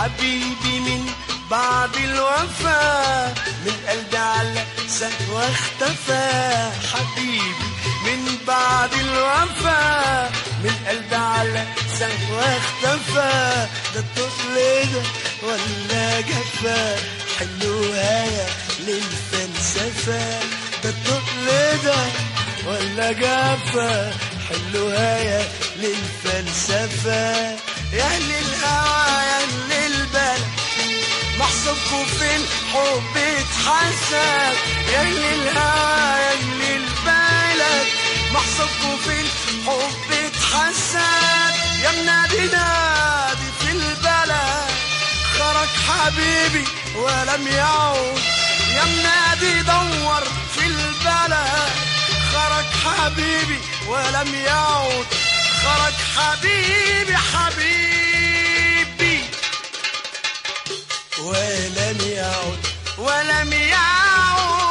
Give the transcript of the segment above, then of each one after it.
حبيبي من بعد الوفا من قلبي على سهوة اختفى حبيبي من بعد الوفا من قلبي على سهوة اختفى ده الطفل ده ولا جفا حلوها يا للفلسفة ده الطفل ده ولا جفا حلوها يا للفلسفة يا أهل الهوى يا أهل البلد محسوبكوا في الحب اتحسب يا أهل الهوى يا أهل البلد محسوبكوا في الحب اتحسب يا منادي نادي في البلد خرج حبيبي ولم يعود يا منادي دور في البلد خرج حبيبي ولم يعود خرج حبيبي حبيبي ولم يعود ولم يعود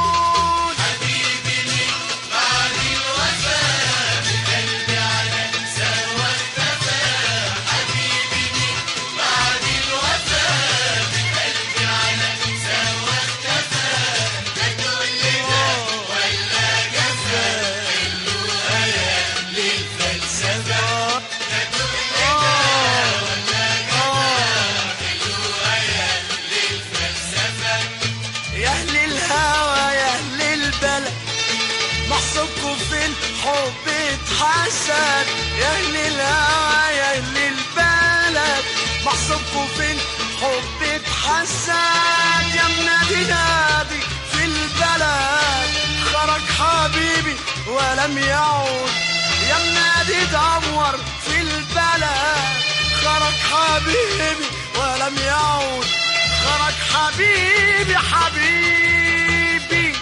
يا اهل الهوى يا اهل البلد محسوبكم في الحب اتحسد يا اهل الهوى يا اهل البلد محسوبكم في الحب اتحسد يا منادي نادي في البلد خرج حبيبي ولم يعود يا منادي دور في البلد خرج حبيبي ولم يعود خرج حبيبي حبيبي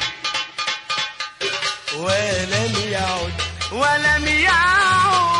ولم يعود ولم يعود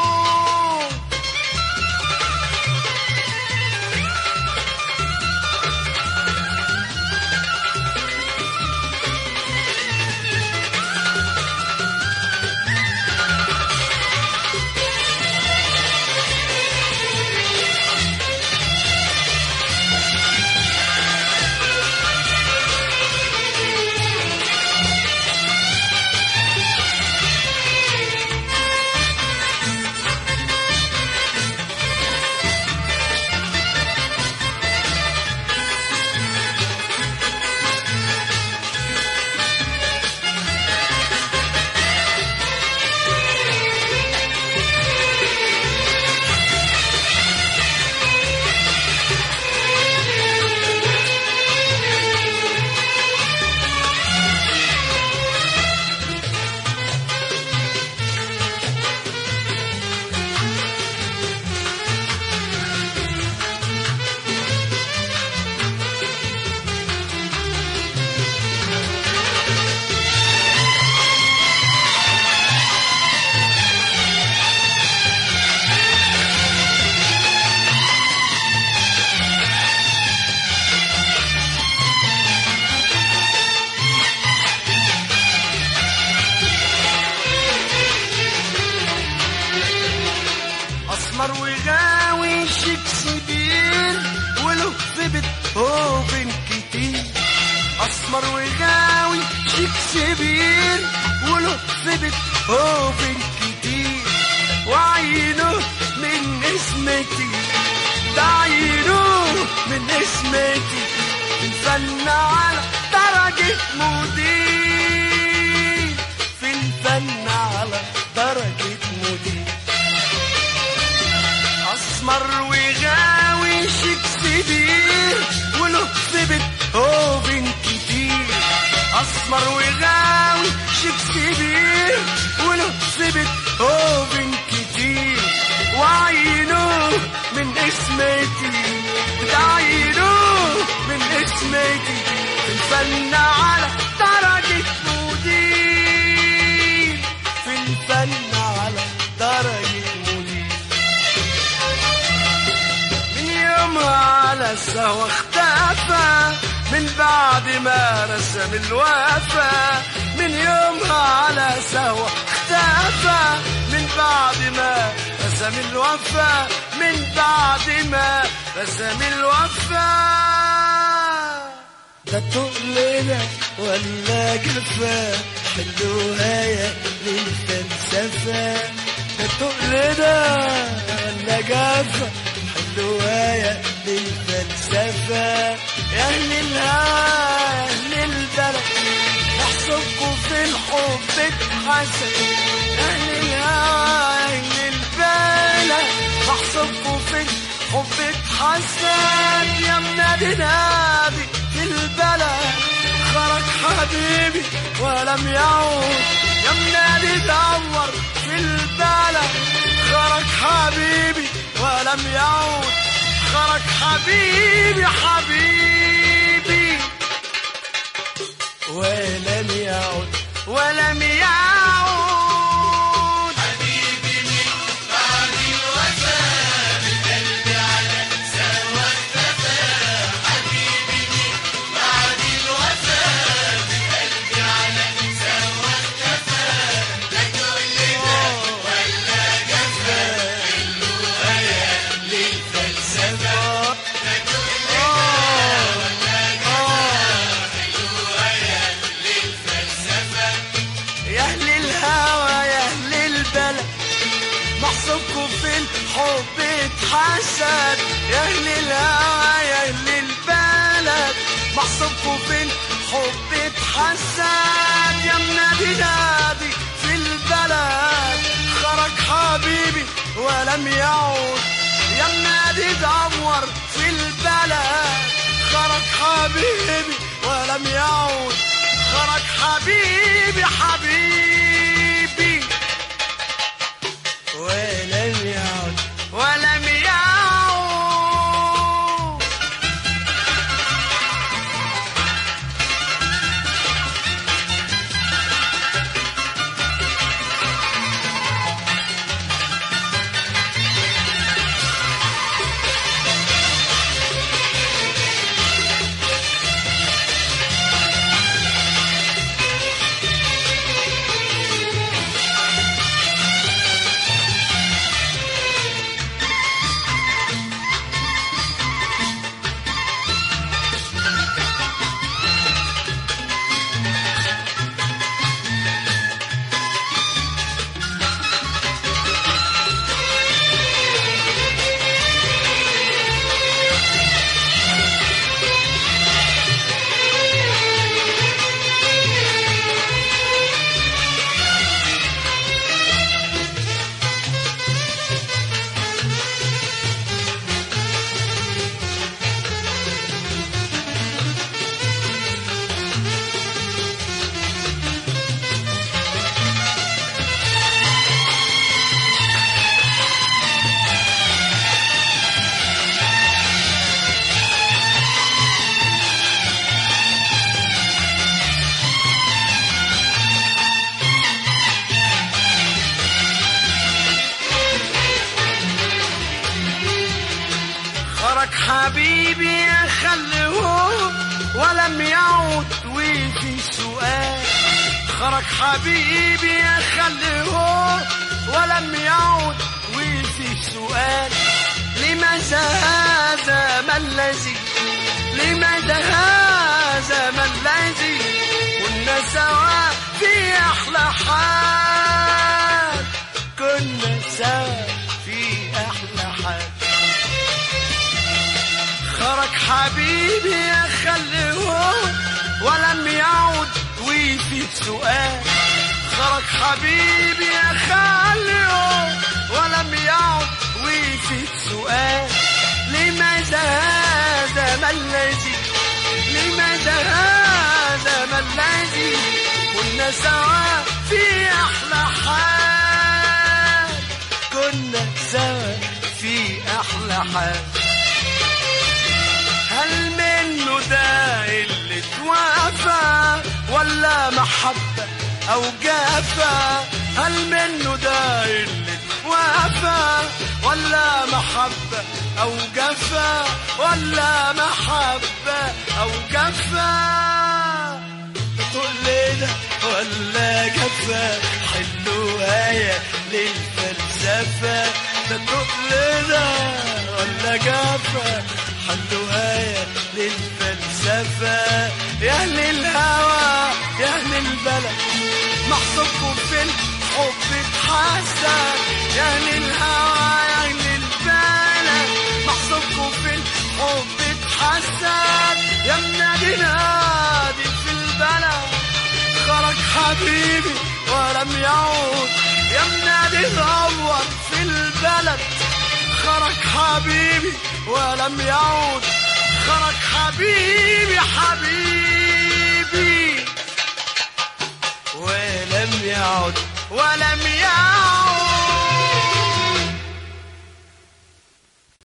اسمر وغاوي شكسبير وله في بيتهوفن كتير اسمر وغاوي شكسبير وله في بيتهوفن كتير وعينه من اسمتي ده عينه من اسمتي الفن على درجة مدير في الفن على درجة مدير اسمر وغاوي شكسبير وله في بيتهوفن كتير اسمر وغاوي شكسبير وله في بيتهوفن كتير وعينه من اسمتي ده عينه من اسمتي في الفن على درجة مدير في الفن على درجة مدير من يومها على السهوة اختفى من بعد ما رسم الوفا من يومها على سهوة اختفى من بعد ما رسم الوفا من بعد ما رسم الوفا ده تقل ده ولا جفا حلوها يا للفلسفة ده تقل ده ولا جفا حلوها يا للفلسفة يا أهل الهوى يا أهل البلد نحسبكم في الحب اتحسن يا أهل الهوى يا أهل البلد نحسبكم في الحب اتحسن يا منادي نادي في البلد خرج حبيبي ولم يعود يا منادي دور في البلد خرج حبيبي ولم يعود خرج حبيبي حبيبي ولم يعود ولم يعود يا اهل الهوى يا اهل البلد محسوبكم في الحب اتحسد يا اهل الهوى يا اهل البلد محسوبكم في الحب اتحسد يا منادي نادي في البلد خرج حبيبي ولم يعود يا منادي دور في البلد خرج حبيبي ولم يعود خرج حبيبي حبيبي ولم يعد ولم يعود خرج حبيبي خلوه ولم يعود وفي سؤال خرج حبيبي خلوه ولم يعود وفي سؤال لماذا هذا ما الذي لماذا هذا ما الذي كنا سوا في احلى حال كنا سوا في احلى حال خرج حبيبي خلوه ولم يعود وفي سؤال خرج حبيبي خلوه ولم يعود وفي سؤال لماذا هذا ما الذي لماذا هذا ما الذي كنا سوا في احلى حال كنا سوا في احلى حال هل منه ده اللي توافى ولا محبة أو جافة هل منه ده اللي توافى ولا محبة أو جافة ولا محبة أو جافة تقول لي ده ولا جافة حلوها يا للفلسفة ده تقول لي ده ولا جافة حلوها يا للفلسفة يا أهل الهوى يا أهل البلد محصوبكم في الحب اتحسن يا أهل الهوى يا أهل البلد محصوبكم في الحب اتحسن يا منادي نادي في البلد خرج حبيبي ولم يعود يا منادي دور في البلد خرج حبيبي ولم يعود خرج حبيبي حبيبي ولم يعد ولم